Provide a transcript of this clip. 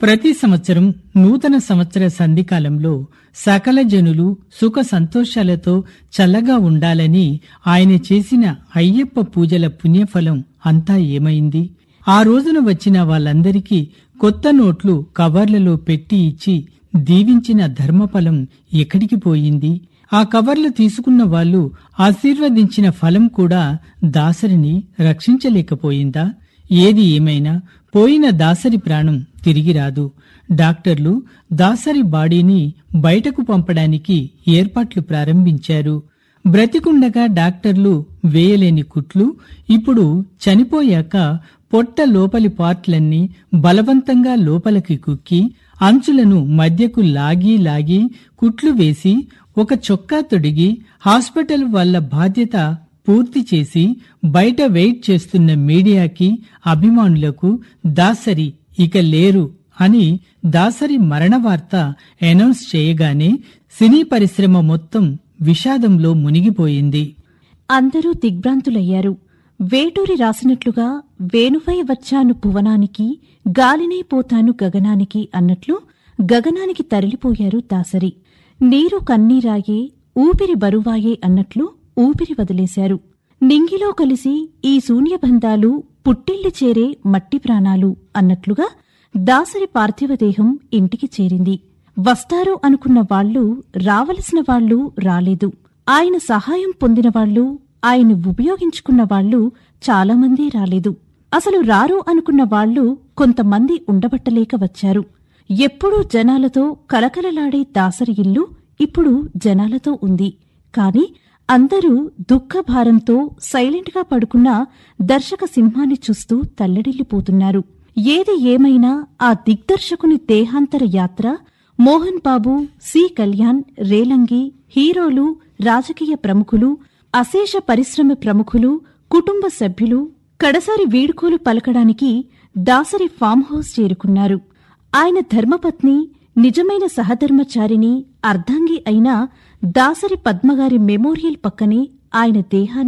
ప్రతి సంవత్సరం నూతన సంవత్సర సంధికాలంలో సకల జనులు సుఖ సంతోషాలతో చల్లగా ఉండాలని ఆయన చేసిన అయ్యప్ప పూజల పుణ్యఫలం అంతా ఏమైంది ఆ రోజున వచ్చిన వాళ్ళందరికీ కొత్త నోట్లు కవర్లలో పెట్టి ఇచ్చి దీవించిన ధర్మఫలం ఎక్కడికి పోయింది ఆ కవర్లు తీసుకున్న వాళ్ళు ఆశీర్వదించిన ఫలం కూడా దాసరిని రక్షించలేకపోయిందా ఏది ఏమైనా పోయిన దాసరి ప్రాణం తిరిగి రాదు డాక్టర్లు దాసరి బాడీని బయటకు పంపడానికి ఏర్పాట్లు ప్రారంభించారు బ్రతికుండగా డాక్టర్లు వేయలేని కుట్లు ఇప్పుడు చనిపోయాక పొట్ట లోపలి పార్ట్లన్నీ బలవంతంగా లోపలికి కుక్కి అంచులను మధ్యకు లాగి లాగి కుట్లు వేసి ఒక చొక్కా తొడిగి హాస్పిటల్ వాళ్ళ బాధ్యత పూర్తి చేసి బయట వెయిట్ చేస్తున్న మీడియాకి అభిమానులకు దాసరి ఇక లేరు అని దాసరి మరణ వార్త అనౌన్స్ చేయగానే సినీ పరిశ్రమ మొత్తం విషాదంలో మునిగిపోయింది అందరూ దిగ్భ్రాంతులయ్యారు వేటూరి రాసినట్లుగా వేణువై వచ్చాను భువనానికి గాలినే పోతాను గగనానికి అన్నట్లు గగనానికి తరలిపోయారు దాసరి నీరు కన్నీరాయే ఊపిరి బరువాయే అన్నట్లు ఊపిరి వదిలేశారు నింగిలో కలిసి ఈ శూన్యబంధాలు పుట్టిల్లి చేరే మట్టి ప్రాణాలు అన్నట్లుగా దాసరి పార్థివదేహం ఇంటికి చేరింది వస్తారు అనుకున్న వాళ్లు రావలసిన వాళ్లు రాలేదు ఆయన సహాయం పొందిన వాళ్లు ఆయన ఉపయోగించుకున్న వాళ్లు చాలామంది రాలేదు అసలు రారు అనుకున్న వాళ్లు కొంతమంది ఉండబట్టలేక వచ్చారు ఎప్పుడూ జనాలతో కలకలలాడే దాసరి ఇల్లు ఇప్పుడు జనాలతో ఉంది కాని అందరూ దుఃఖభారంతో సైలెంట్గా పడుకున్న దర్శక సింహాన్ని చూస్తూ తల్లడిల్లిపోతున్నారు ఏది ఏమైనా ఆ దిగ్దర్శకుని దేహాంతర యాత్ర మోహన్ బాబు సి కళ్యాణ్ రేలంగి హీరోలు రాజకీయ ప్రముఖులు అశేష పరిశ్రమ ప్రముఖులు కుటుంబ సభ్యులు కడసారి వీడుకోలు పలకడానికి దాసరి ఫామ్ హౌస్ చేరుకున్నారు ఆయన ధర్మపత్ని నిజమైన సహధర్మచారిని అర్ధాంగి అయిన దాసరి పద్మగారి మెమోరియల్ పక్కనే ఆయన దేహాన్ని